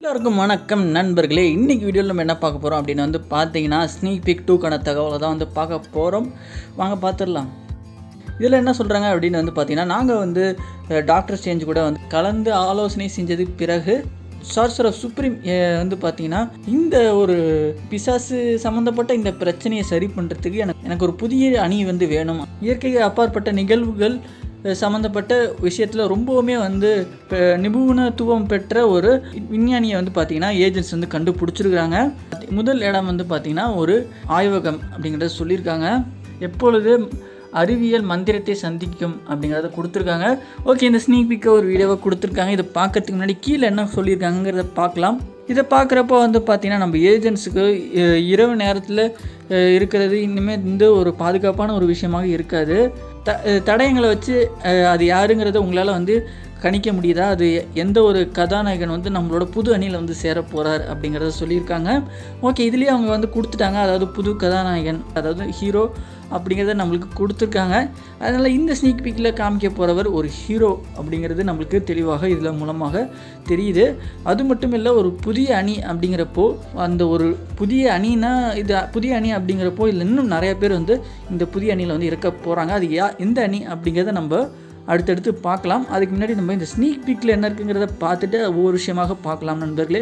எல்லாருக்கும் வணக்கம் நண்பர்களே இன்றைக்கி வீடியோவில் நம்ம என்ன பார்க்க போகிறோம் அப்படின்னு வந்து பார்த்தீங்கன்னா ஸ்னீக் பிக் டூக்கான தகவலை தான் வந்து பார்க்க போகிறோம் வாங்க பார்த்துடலாம் இதில் என்ன சொல்கிறாங்க அப்படின்னு வந்து பார்த்தீங்கன்னா நாங்கள் வந்து டாக்டர் சேஞ்ச் கூட வந்து கலந்து ஆலோசனை செஞ்சதுக்கு பிறகு சார்சர் ஆஃப் சுப்ரீம் வந்து பார்த்தீங்கன்னா இந்த ஒரு பிசாசு சம்மந்தப்பட்ட இந்த பிரச்சனையை சரி பண்ணுறதுக்கு எனக்கு எனக்கு ஒரு புதிய அணி வந்து வேணும் இயற்கைக்கு அப்பாற்பட்ட நிகழ்வுகள் சம்மந்தப்பட்ட விஷயத்தில் ரொம்பவுமே வந்து பெ- நிபுணத்துவம் பெற்ற ஒரு விஞ்ஞானியை வந்து பார்த்தீங்கன்னா ஏஜென்ட்ஸ் வந்து கண்டுபிடிச்சிருக்காங்க முதல் இடம் வந்து பார்த்தீங்கன்னா ஒரு ஆய்வகம் அப்படிங்கிறத சொல்லியிருக்காங்க எப்பொழுது அறிவியல் மந்திரத்தை சந்திக்கும் அப்படிங்கிறத கொடுத்துருக்காங்க ஓகே இந்த ஸ்னீக் பிக்க ஒரு வீடியோவை கொடுத்துருக்காங்க இதை பார்க்கறதுக்கு முன்னாடி கீழே என்ன சொல்லியிருக்காங்கிறத பார்க்கலாம் இதை பார்க்குறப்போ வந்து பார்த்திங்கன்னா நம்ம ஏஜென்ட்ஸுக்கு இரவு நேரத்தில் இருக்கிறது இனிமேல் இந்த ஒரு பாதுகாப்பான ஒரு விஷயமாக இருக்காது த அஹ் தடயங்களை வச்சு அஹ், அது யாருங்கிறத உங்களால் வந்து கணிக்க முடியுதா அது எந்த ஒரு கதாநாயகன் வந்து நம்மளோட புது அணியில் வந்து சேர போகிறார் அப்படிங்கிறத சொல்லியிருக்காங்க ஓகே இதுலேயே அவங்க வந்து கொடுத்துட்டாங்க அதாவது புது கதாநாயகன் அதாவது ஹீரோ அப்படிங்கிறத நம்மளுக்கு கொடுத்துருக்காங்க அதனால் இந்த ஸ்னீக் பீக்கில் காமிக்க போகிறவர் ஒரு ஹீரோ அப்படிங்கிறது நம்மளுக்கு தெளிவாக இதில் மூலமாக தெரியுது அது மட்டும் இல்லை ஒரு புதிய அணி அப்படிங்கிறப்போ அந்த ஒரு புதிய அணினா இது புதிய அணி அப்படிங்கிறப்போ இதில் இன்னும் நிறைய பேர் வந்து இந்த புதிய அணியில் வந்து இருக்க போகிறாங்க அது யா எந்த அணி அப்படிங்கிறத நம்ம அடுத்தடுத்து பார்க்கலாம் அதுக்கு முன்னாடி நம்ம இந்த ஸ்னீக் பீக்கில் என்ன இருக்குங்கிறத பார்த்துட்டு ஒவ்வொரு விஷயமாக பார்க்கலாம் நண்பர்களே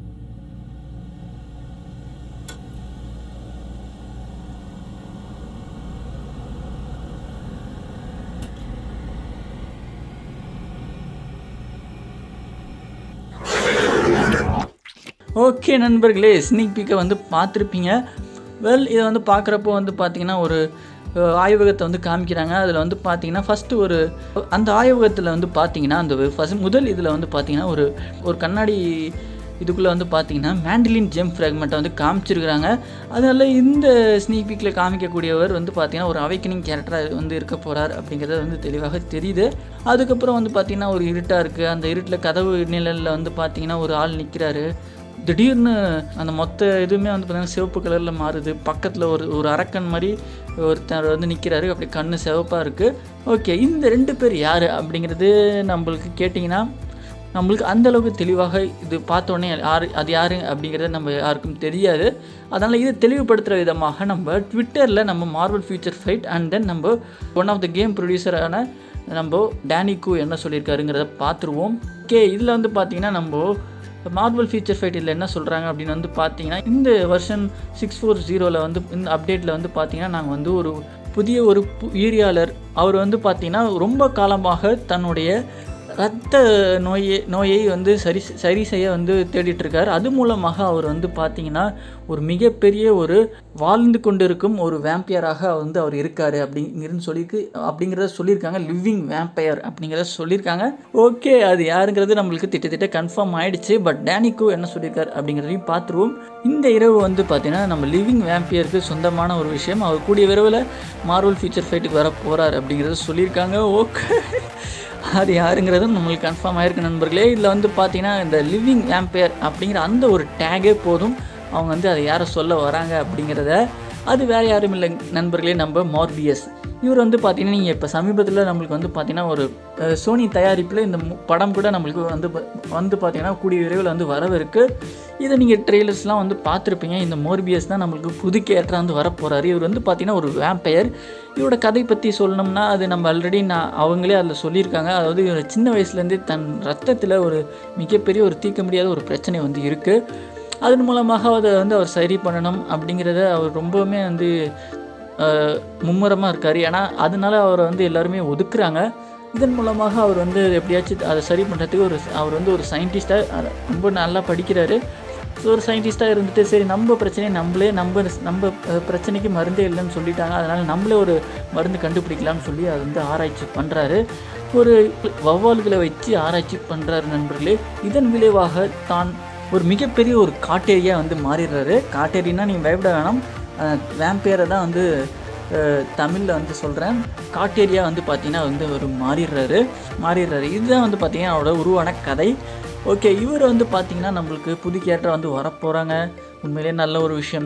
ஓகே நண்பர்களே ஸ்னீக் பீக்கை வந்து பார்த்துருப்பீங்க வெல் இதை வந்து பார்க்குறப்போ வந்து பார்த்தீங்கன்னா ஒரு அஹ், ஆய்வகத்தை வந்து காமிக்கிறாங்க அதில் வந்து பார்த்தீங்கன்னா ஃபஸ்ட்டு ஒரு அந்த ஆய்வகத்தில் வந்து பார்த்தீங்கன்னா அந்த ஃபஸ்ட் முதல் இதில் வந்து பார்த்தீங்கன்னா ஒரு ஒரு கண்ணாடி இதுக்குள்ளே வந்து பார்த்தீங்கன்னா மேண்டிலின் ஜெம் ஃப்ராக்மெண்ட்டை வந்து காமிச்சிருக்கிறாங்க அதனால இந்த ஸ்னீக் பீக்கில் காமிக்கக்கூடியவர் வந்து பார்த்தீங்கன்னா ஒரு அவைக்கனிங் கேரக்டராக வந்து இருக்க போகிறார் அப்படிங்கிறது வந்து தெளிவாக தெரியுது அதுக்கப்புறம் வந்து பார்த்தீங்கன்னா ஒரு இருட்டாக இருக்குது அந்த இருட்டில் கதவு நிழலில் வந்து பார்த்தீங்கன்னா ஒரு ஆள் நிற்கிறாரு திடீர்னு அந்த மொத்த இதுவுமே வந்து பார்த்தீங்கன்னா சிவப்பு கலரில் மாறுது பக்கத்தில் ஒரு ஒரு அரக்கன் மாதிரி ஒருத்தர் வந்து நிற்கிறாரு அப்படி கண்ணு சிவப்பாக இருக்குது ஓகே இந்த ரெண்டு பேர் யார் அப்படிங்கிறது நம்மளுக்கு கேட்டிங்கன்னா நம்மளுக்கு அந்த அளவுக்கு தெளிவாக இது பார்த்தோன்னே யார் அது யார் அப்படிங்கிறது நம்ம யாருக்கும் தெரியாது அதனால் இதை தெளிவுபடுத்துகிற விதமாக நம்ம ட்விட்டரில் நம்ம Marvel Future Fight and then நம்ம ஒன் ஆஃப் த கேம் ப்ரொடியூசரான நம்ம டேனிக்கு என்ன சொல்லியிருக்காருங்கிறத பார்த்துருவோம் ஓகே இதில் வந்து பார்த்தீங்கன்னா நம்ம மார்வல் ஃபீச்சர் ஃபைட் இதில் என்ன சொல்கிறாங்க அப்படின்னு வந்து பார்த்தீங்கன்னா இந்த வருஷன் சிக்ஸ் ஃபோர் ஜீரோவில் வந்து இந்த அப்டேட்டில் வந்து பார்த்தீங்கன்னா நாங்கள் வந்து ஒரு புதிய ஒரு பு- உயிரியாளர் அவர் வந்து பார்த்தீங்கன்னா ரொம்ப காலமாக தன்னுடைய ரத்த நோயை நோயை வந்து சரி சரி செய்ய வந்து தேடிட்டு இருக்காரு அது மூலமாக அவர் வந்து பார்த்தீங்கன்னா ஒரு மிகப்பெரிய ஒரு வாழ்ந்து கொண்டிருக்கும் ஒரு வேம்பியராக வந்து அவர் இருக்காரு அப்படிங்கிறது சொல்லியிருக்கு அப்படிங்கிறத சொல்லியிருக்காங்க லிவிங் வேம்பயர் அப்படிங்கிறத சொல்லியிருக்காங்க ஓகே அது யாருங்கிறது நம்மளுக்கு திட்டத்திட்ட கன்ஃபார்ம் ஆயிடுச்சு பட் டேனிக்கு என்ன சொல்லியிருக்காரு அப்படிங்கிறதையும் பார்த்துருவோம் இந்த இரவு வந்து பார்த்தீங்கன்னா நம்ம லிவிங் வேம்பியருக்கு சொந்தமான ஒரு விஷயம் அவர் கூடிய விரைவில் மார்வல் ஃபியூச்சர் ஃபைட்டுக்கு வர போகிறார் அப்படிங்கிறத சொல்லியிருக்காங்க ஓகே அது யாருங்கிறதும் நம்மளுக்கு கன்ஃபார்ம் ஆயிருக்கு நண்பர்களே இதில் வந்து பார்த்தீங்கன்னா இந்த லிவிங் வேம்பயர் அப்படிங்கிற அந்த ஒரு டேகே போதும் அவங்க வந்து அதை யாரை சொல்ல வராங்க அப்படிங்கிறத அது வேறு யாரும் இல்லை நண்பர்களே நம்ம மார்பியஸ் இவர் வந்து பார்த்தீங்கன்னா நீங்கள் இப்போ சமீபத்தில் நம்மளுக்கு வந்து பார்த்தீங்கன்னா ஒரு அஹ், சோனி தயாரிப்பில் இந்த மு- படம் கூட நம்மளுக்கு வந்து ப- வந்து பார்த்தீங்கன்னா கூடிய விரைவில் வந்து வரவிருக்கு இதை நீங்கள் ட்ரெய்லர்ஸ்லாம் வந்து பார்த்துருப்பீங்க இந்த மோர்பியஸ் தான் நம்மளுக்கு புது கேரக்டராக வந்து வரப்போகிறாரு இவர் வந்து பார்த்தீங்கன்னா ஒரு வேம்பயர் இவரோட கதை பற்றி சொல்லணும்னா அது நம்ம ஆல்ரெடி நான் அவங்களே அதில் சொல்லியிருக்காங்க அதாவது இவர் சின்ன வயசுலேருந்தே தன் ரத்தத்தில் ஒரு மிகப்பெரிய ஒரு தீர்க்க முடியாத ஒரு பிரச்சனை வந்து இருக்குது அதன் மூலமாக அதை வந்து அவர் சரி பண்ணணும் அப்படிங்கிறத அவர் ரொம்பவுமே வந்து மும்முரமாக இருக்கார் ஏன்னா அதனால அவரை வந்து எல்லாருமே ஒதுக்குறாங்க இதன் மூலமாக அவர் வந்து எப்படியாச்சும் அதை சரி பண்ணுறதுக்கு ஒரு அவர் வந்து ஒரு சயின்டிஸ்ட்டாக ரொம்ப நல்லா படிக்கிறாரு ஸோ ஒரு சயின்டிஸ்ட்டாக இருந்துட்டு சரி நம்ம பிரச்சனையை நம்மளே நம்ம நம்ம அஹ், பிரச்சனைக்கு மருந்தே இல்லைன்னு சொல்லிட்டாங்க அதனால் நம்மளே ஒரு மருந்து கண்டுபிடிக்கலாம்னு சொல்லி அது வந்து ஆராய்ச்சி பண்ணுறாரு ஒரு வௌவால்களை வச்சு ஆராய்ச்சி பண்ணுறாரு நண்பர்களே இதன் விளைவாக தான் ஒரு மிகப்பெரிய ஒரு காட்டேரியா வந்து மாறிடுறாரு காட்டேரினா நீங்கள் பயப்பட வேணாம் வேம்பேரை தான் வந்து தமிழில் வந்து சொல்கிறேன் காட்டேரியா வந்து பார்த்தீங்கன்னா வந்து ஒரு மாறிடுறாரு மாறிடுறாரு இதுதான் வந்து பார்த்தீங்கன்னா அவரோட உருவான கதை ஓகே இவர் வந்து பார்த்தீங்கன்னா நம்மளுக்கு புது கேரக்டர் வந்து வரப்போகிறாங்க உண்மையிலேயே நல்ல ஒரு விஷயம்தான்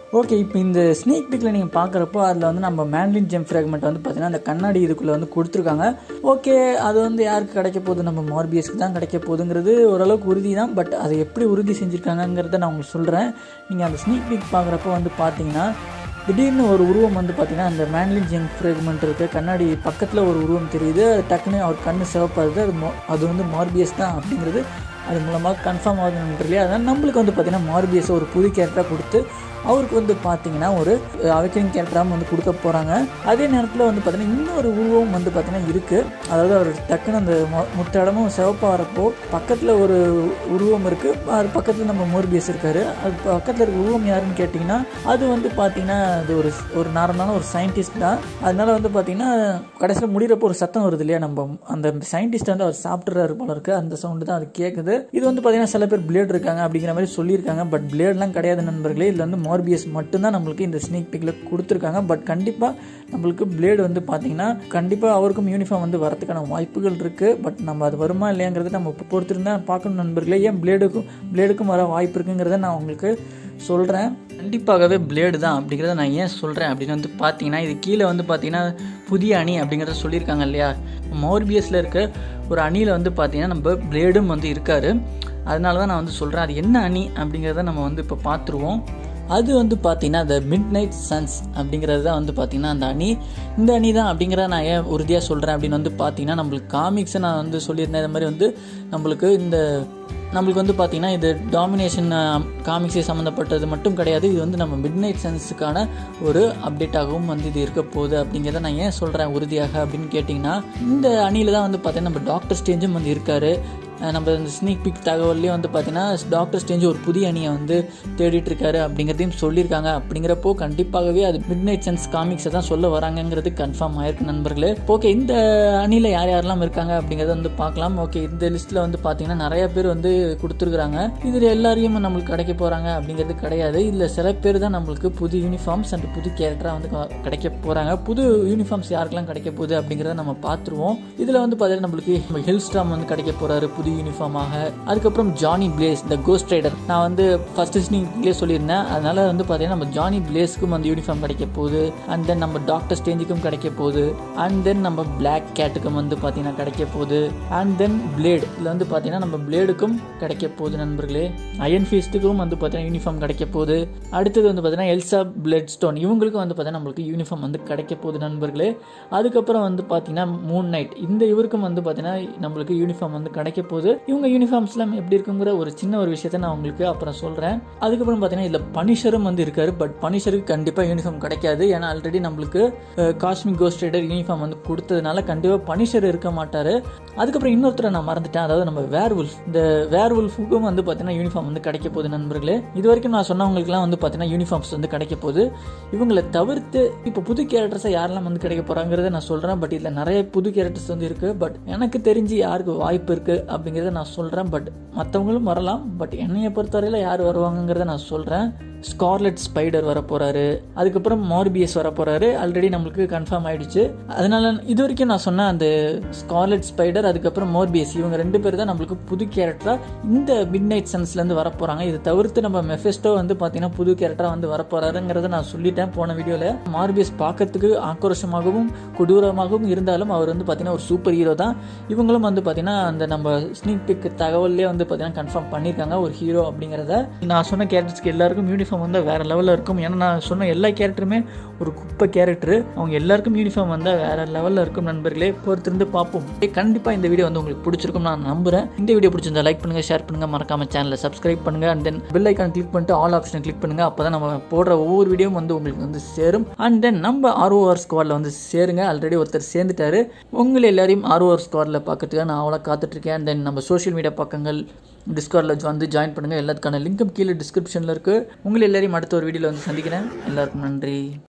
ஓகே இப்போ இந்த ஸ்னேக் பிக்கில் நீங்கள் பார்க்குறப்போ அதில் வந்து நம்ம மேண்ட்லின் ஜெம் ஃப்ராக்மெண்ட் வந்து பார்த்தீங்கன்னா அந்த கண்ணாடி இதுக்குள்ளே வந்து கொடுத்துருக்காங்க ஓகே அது வந்து யாருக்கு கிடைக்க போகுது நம்ம மார்பிஎஸ்க்கு தான் கிடைக்க போகுதுங்கிறது ஓரளவுக்கு உறுதி தான் பட் அதை எப்படி உறுதி செஞ்சுருக்காங்கங்கிறத நான் உங்களுக்கு சொல்கிறேன் நீங்கள் அந்த ஸ்னேக் பிக் பார்க்குறப்போ வந்து பார்த்தீங்கன்னா திடீர்னு ஒரு உருவம் வந்து பார்த்தீங்கன்னா அந்த மேன்லின் ஜெங் ஃப்ராக்மெண்ட் இருக்க கண்ணாடி பக்கத்தில் ஒரு உருவம் தெரியுது அது டக்குன்னு அவர் கண்ணு சிவப்பாது அது மோ- அது வந்து மார்பிஎஸ் தான் அப்படிங்கிறது அது மூலமாக கன்ஃபார்ம் ஆகுது நண்பர்களே அதனால் நம்மளுக்கு வந்து பார்த்தீங்கன்னா மார்பிஎஸ் ஒரு புது கேரக்டராக கொடுத்து அவருக்கு வந்து பார்த்தீங்கன்னா ஒரு அவைக்கரிங் கேரக்டராக வந்து கொடுக்க போகிறாங்க அதே நேரத்தில் வந்து பார்த்தீங்கன்னா இன்னொரு உருவம் வந்து பார்த்தீங்கன்னா இருக்குது அதாவது அவர் டக்குன்னு அந்த மொ- மொத்த இடமும் சிவப்பாக வரப்போ பக்கத்தில் ஒரு உருவம் இருக்குது அது பக்கத்தில் நம்ம மோர்பிஎஸ் இருக்கார் அது பக்கத்தில் இருக்க உருவம் யாருன்னு கேட்டிங்கன்னா அது வந்து பார்த்தீங்கன்னா அது ஒரு ஒரு நார்மலான ஒரு சயின்டிஸ்ட் தான் அதனால வந்து பார்த்தீங்கன்னா கடைசியில் முடிகிறப்போ ஒரு சத்தம் வருது இல்லையா நம்ம அந்த சயின்டிஸ்ட் வந்து அவர் சாப்பிட்றாரு போல இருக்கு அந்த சவுண்டு தான் அது கேட்குது இது வந்து பார்த்தீங்கன்னா சில பேர் பிளேட் இருக்காங்க அப்படிங்கிற மாதிரி சொல்லியிருக்காங்க பட் பிளேட்லாம் கிடையாது நண்பர்களே இதில் வந்து மார்பிஎஸ் மட்டும்தான் நம்மளுக்கு இந்த ஸ்னேக் பிக்கில் கொடுத்துருக்காங்க பட் கண்டிப்பாக நம்மளுக்கு பிளேடு வந்து பார்த்தீங்கன்னா கண்டிப்பாக அவருக்கும் யூனிஃபார்ம் வந்து வரதுக்கான வாய்ப்புகள் இருக்குது பட் நம்ம அது வருமா இல்லையாங்கிறத நம்ம பொறுத்திருந்தா பார்க்கணும் நண்பர்களே ஏன் பிளேடுக்கும் பிளேடுக்கும் வர வாய்ப்பு இருக்குங்கிறத நான் உங்களுக்கு சொல்கிறேன் கண்டிப்பாகவே பிளேடு தான் அப்படிங்கிறத நான் ஏன் சொல்கிறேன் அப்படின்னு வந்து பார்த்தீங்கன்னா இது கீழே வந்து பார்த்தீங்கன்னா புதிய அணி அப்படிங்கிறத சொல்லியிருக்காங்க இல்லையா மோர்பிஎஸில் இருக்க ஒரு அணியில் வந்து பார்த்தீங்கன்னா நம்ம பிளேடும் வந்து இருக்கார் அதனால தான் நான் வந்து சொல்கிறேன் அது என்ன அணி அப்படிங்கிறத நம்ம வந்து இப்போ பார்த்துருவோம் அது வந்து பார்த்தீங்கன்னா the மிட் நைட் சன்ஸ் அப்படிங்கிறது தான் வந்து பார்த்தீங்கன்னா அந்த அணி இந்த அணி தான் அப்படிங்கிறத நான் ஏன் உறுதியாக சொல்கிறேன் அப்படின்னு வந்து பார்த்தீங்கன்னா நம்மளுக்கு காமிக்ஸை நான் வந்து சொல்லியிருந்தேன் இந்த மாதிரி வந்து நம்மளுக்கு இந்த நம்மளுக்கு வந்து பார்த்தீங்கன்னா இது டாமினேஷன் காமிக்ஸை சம்மந்தப்பட்டது மட்டும் கிடையாது இது வந்து நம்ம மிட் நைட் சன்ஸுக்கான ஒரு அப்டேட்டாகவும் வந்து இது இருக்க போகுது அப்படிங்கிறத நான் ஏன் சொல்கிறேன் உறுதியாக அப்படின்னு கேட்டிங்கன்னா இந்த அணியில் தான் வந்து பார்த்தீங்கன்னா நம்ம டாக்டர் ஸ்டேஞ்சும் வந்து இருக்கார் அஹ் நம்ம இந்த ஸ்னீக் பிக் தகவல்லையும் வந்து பார்த்தீங்கன்னா டாக்டர் ஸ்டேஞ்ச் ஒரு புதிய அணியை வந்து தேடிட்டு இருக்காரு அப்படிங்கிறதையும் சொல்லியிருக்காங்க அப்படிங்கிறப்போ கண்டிப்பாகவே அது மிட் நைட் சென்ஸ் காமிக்ஸை தான் சொல்ல வராங்கங்கிறது கன்ஃபார்ம் ஆயிருக்கு நண்பர்களே ஓகே இந்த அணியில் யார் யாரெல்லாம் இருக்காங்க அப்படிங்கிறத வந்து பார்க்கலாம் ஓகே இந்த லிஸ்ட்டில் வந்து பார்த்தீங்கன்னா நிறைய பேர் வந்து கொடுத்துருக்குறாங்க இதில் எல்லாரையும் நம்மளுக்கு கிடைக்க போகிறாங்க அப்படிங்கிறது கிடையாது இதில் சில பேர் தான் நம்மளுக்கு புது யூனிஃபார்ம்ஸ் அண்ட் புது கேரக்டராக வந்து க- கிடைக்க போகிறாங்க புது யூனிஃபார்ம்ஸ் யாருக்கெல்லாம் கிடைக்க போகுது அப்படிங்கிறத நம்ம பார்த்துருவோம் இதில் வந்து பார்த்தீங்கன்னா நம்மளுக்கு ஹில் ஸ்டாம் வந்து கிடைக்க போகிறாரு புது யூனிஃபார்மாக அதுக்கப்புறம் Johnny Blaze the Ghost Rider நான் வந்து ஃபர்ஸ்ட் ஸ்னீக்லேயே சொல்லியிருந்தேன் அதனால வந்து பார்த்தீங்கன்னா நம்ம ஜானி பிளேஸ்க்கும் வந்து யூனிஃபார்ம் கிடைக்க போகுது அண்ட் தென் நம்ம டாக்டர் ஸ்டேஞ்சுக்கும் கிடைக்க போகுது அண்ட் தென் நம்ம பிளாக் கேட்டுக்கும் வந்து பார்த்தீங்கன்னா கிடைக்க போகுது அண்ட் தென் பிளேட் இதில் வந்து பார்த்தீங்கன்னா நம்ம பிளேடுக்கும் கிடைக்க போகுது நண்பர்களே அயன் ஃபீஸ்ட்டுக்கும் வந்து பார்த்தீங்கன்னா யூனிஃபார்ம் கிடைக்க போகுது அடுத்தது வந்து பார்த்தீங்கன்னா எல்சா பிளட் ஸ்டோன் இவங்களுக்கும் வந்து பார்த்தீங்கன்னா நம்மளுக்கு யூனிஃபார்ம் வந்து கிடைக்க போகுது நண்பர்களே அதுக்கப்புறம் வந்து பார்த்தீங்கன்னா மூன் நைட் இந்த இவருக்கும் வந்து பார்த்தீங்கன்னா நம்மளுக்கு யூனிஃபார்ம் வந்து கிடைக்க போகுது இவங்க யூனிஃபார்ம்ஸ்லாம் எப்படி இருக்குங்கிற ஒரு சின்ன ஒரு விஷயத்த நான் உங்களுக்கு அப்புறம் சொல்கிறேன் அதுக்கப்புறம் பார்த்தீங்கன்னா இதில் பனிஷரும் வந்து இருக்காரு பட் பனிஷருக்கு கண்டிப்பாக யூனிஃபார்ம் கிடைக்காது ஏன்னா ஆல்ரெடி நம்மளுக்கு காஸ்மிக் கோஸ்ட் ரைடர் யூனிஃபார்ம் வந்து கொடுத்ததுனால கண்டிப்பாக பனிஷர் இருக்க மாட்டார் அதுக்கப்புறம் இன்னொருத்தரை நான் மறந்துட்டேன் அதாவது நம்ம வேர் உல்ஃப் இந்த வேர் உல்ஃபுக்கும் வந்து பார்த்தீங்கன்னா யூனிஃபார்ம் வந்து கிடைக்க போகுது நண்பர்களே இது வரைக்கும் நான் சொன்னவங்களுக்குலாம் வந்து பார்த்தீங்கன்னா யூனிஃபார்ம்ஸ் வந்து கிடைக்க போகுது இவங்களை தவிர்த்து இப்போ புது கேரக்டர்ஸை யாரெல்லாம் வந்து கிடைக்க போகிறாங்கிறத நான் சொல்கிறேன் பட் இதில் நிறைய புது கேரக்டர்ஸ் வந்து இருக்குது பட் எனக்கு தெரிஞ்சு யாருக்கு வாய்ப்பு இருக்குது அப்படிங்கிறத நான் சொல்கிறேன் பட் மற்றவங்களும் வரலாம் பட் என்னைய பொறுத்தவரையில் யார் வருவாங்கங்கிறத நான் சொல்கிறேன் ஸ்கார்லெட் ஸ்பைடர் வர போகிறாரு அதுக்கப்புறம் மார்பிஎஸ் வர போகிறாரு ஆல்ரெடி நம்மளுக்கு கன்ஃபார்ம் ஆயிடுச்சு அதனால இது வரைக்கும் நான் சொன்ன அந்த ஸ்கார்லெட் ஸ்பைடர் அதுக்கப்புறம் மோர்பிஎஸ் இவங்க ரெண்டு பேர் தான் நம்மளுக்கு புது கேரக்டராக இந்த மிட் நைட் சன்ஸ்லேருந்து வர போகிறாங்க இதை தவிர்த்து நம்ம மெஃபெஸ்டோ வந்து பார்த்தீங்கன்னா புது கேரக்டராக வந்து வர போகிறாருங்கிறத நான் சொல்லிட்டேன் போன வீடியோவில் மார்பிஎஸ் பார்க்கறதுக்கு ஆக்ரோஷமாகவும் கொடூரமாகவும் இருந்தாலும் அவர் வந்து பார்த்தீங்கன்னா ஒரு சூப்பர் ஹீரோ தான் இவங்களும் வந்து பார்த்தீங்கன்னா அந்த நம்ம ஸ்னீக் பிக் தகவல்லே வந்து பார்த்தீங்கன்னா கன்ஃபார்ம் பண்ணியிருக்காங்க ஒரு ஹீரோ அப்படிங்கிறத நான் சொன்ன கேரக்டர்ஸ்க்கு எல்லாருக்கும் யூனிஃபார்ம் வந்து வேறு லெவலில் இருக்கும் ஏன்னா நான் சொன்ன எல்லா கேரக்டருமே ஒரு குப்பை கேரக்டர் அவங்க எல்லாருக்கும் யூனிஃபார்ம் வந்தால் வேறு லெவலில் இருக்கும் நண்பர்களே பொறுத்திருந்து பார்ப்போம் கண்டிப்பாக இந்த வீடியோ வந்து உங்களுக்கு பிடிச்சிருக்கும் நான் நம்புறேன் இந்த வீடியோ பிடிச்சிருந்தா லைக் பண்ணுங்கள் ஷேர் பண்ணுங்கள் மறக்காம சேனலை சப்ஸ்கிரைப் பண்ணுங்கள் and then bell icon click பண்ணிட்டு ஆல் ஆப்ஷனை கிளிக் பண்ணுங்கள் அப்போ தான் நம்ம போடுற ஒவ்வொரு வீடியோவும் வந்து உங்களுக்கு வந்து சேரும் அண்ட் தென் நம்ம ஆர்ஓஆர் ஸ்குவாடில் வந்து சேருங்க ஆல்ரெடி ஒருத்தர் சேர்ந்துட்டாரு உங்களை எல்லாரையும் ஆர்ஓஆர் ஸ்குவாடில் பார்க்கறதுக்கு நான் அவ்வளோ காத்துட்ருக்கேன் அண்ட் தென் நம்ம சோஷியல் மீடியா பக்கங்கள் டிஸ்கார்டில் வந்து ஜாயின் பண்ணுங்கள் எல்லாத்துக்கான லிங்க்கும் கீழே டிஸ்கிரிப்ஷனில் இருக்குது உங்களை எல்லாரையும் அடுத்த ஒரு வீடியோவில் வந்து சந்திக்கிறேன் எல்லாருக்கும் நன்றி